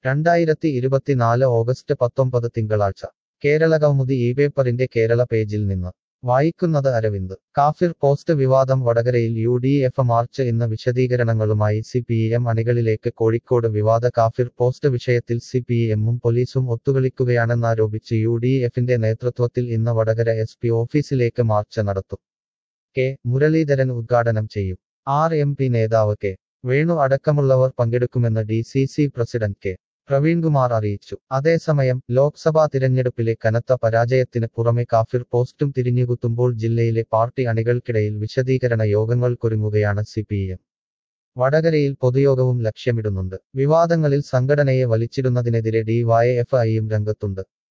രണ്ടായിരത്തി ഇരുപത്തിനാല് ഓഗസ്റ്റ് പത്തൊമ്പത് തിങ്കളാഴ്ച കേരള കൗമുദി ഈ പേപ്പറിന്റെ കേരള പേജിൽ നിന്ന് വായിക്കുന്നത് അരവിന്ദ് കാഫിർ പോസ്റ്റ് വിവാദം വടകരയിൽ യു ഡി എഫ് മാർച്ച് ഇന്ന് വിശദീകരണങ്ങളുമായി സി പി എം അണികളിലേക്ക് കോഴിക്കോട് വിവാദ കാഫിർ പോസ്റ്റ് വിഷയത്തിൽ സി പി എമ്മും പോലീസും ഒത്തുകളിക്കുകയാണെന്നാരോപിച്ച് യു ഡി എഫിന്റെ നേതൃത്വത്തിൽ ഇന്ന് വടകര എസ് പി ഓഫീസിലേക്ക് മാർച്ച് നടത്തും കെ മുരളീധരൻ ഉദ്ഘാടനം ചെയ്യും ആർ എം പി നേതാവ് കെ വേണു അടക്കമുള്ളവർ പങ്കെടുക്കുമെന്ന് D C C president K Praveenkumar അറിയിച്ചു അതേസമയം ലോക്സഭാ തിരഞ്ഞെടുപ്പിലെ കനത്ത പരാജയത്തിന് പുറമെ കാഫിർ പോസ്റ്റും തിരിഞ്ഞുകുത്തുമ്പോൾ ജില്ലയിലെ പാർട്ടി അണികൾക്കിടയിൽ വിശദീകരണ യോഗങ്ങൾക്കൊരുങ്ങുകയാണ് സി പി എം വടകരയിൽ പൊതുയോഗവും ലക്ഷ്യമിടുന്നുണ്ട് വിവാദങ്ങളിൽ സംഘടനയെ വലിച്ചിടുന്നതിനെതിരെ ഡി വൈ എഫ് ഐയും രംഗത്തുണ്ട്